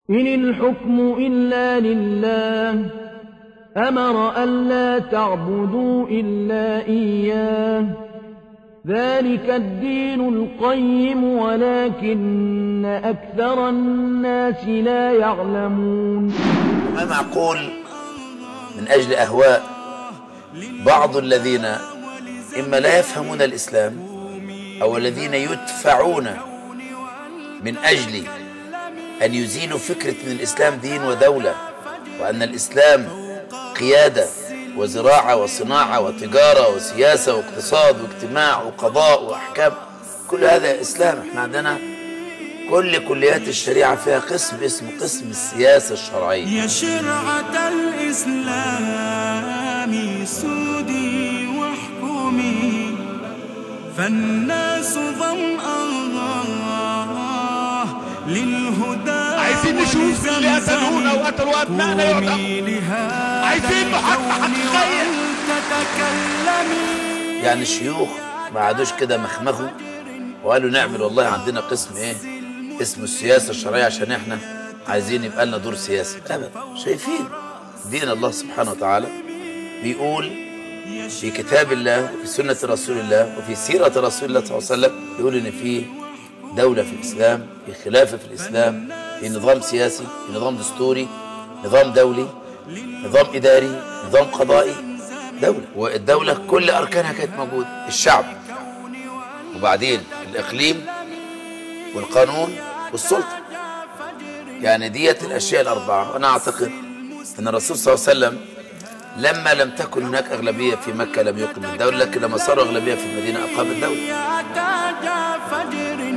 إن الحكم إلا لله أمر ألا تعبدوا إلا إياه ذلك الدين القيم ولكن أكثر الناس لا يعلمون ما معقول من أجل أهواء بعض الذين إما لا يفهمون الإسلام أو الذين يدفعون من أجل أن يزيلوا فكرة أن الإسلام دين ودولة وأن الإسلام قيادة وزراعة وصناعة وتجارة وسياسة واقتصاد واجتماع وقضاء وأحكام كل هذا إسلام احنا عندنا كل كليات الشريعة فيها قسم اسمه قسم السياسة الشرعية يا شرعة الإسلام سودي واحكمي فالناس ظمآن للهدى عايزين نشوف اللي قتلونا وقتلوا أبنائنا يعدموا. عايزين محاكمة حقيقية. تتكلمي يعني الشيوخ ما عادوش كده مخمخوا وقالوا نعمل والله عندنا قسم ايه اسمه السياسة الشرعية عشان احنا عايزين يبقى لنا دور سياسي ابدا شايفين دين الله سبحانه وتعالى بيقول في كتاب الله وفي سنة رسول الله وفي سيرة رسول الله صلى الله عليه وسلم بيقول ان في دولة في الإسلام في خلافة في الإسلام في نظام سياسي في نظام دستوري نظام دولي نظام إداري نظام قضائي دولة والدولة كل أركانها كانت موجودة الشعب وبعدين الإقليم والقانون والسلطة يعني ديت الأشياء الأربعة وأنا أعتقد أن الرسول صلى الله عليه وسلم لما لم تكن هناك أغلبية في مكة لم يقم الدولة لكن لما صاروا أغلبية في المدينة أقام الدولة يا تاج فجر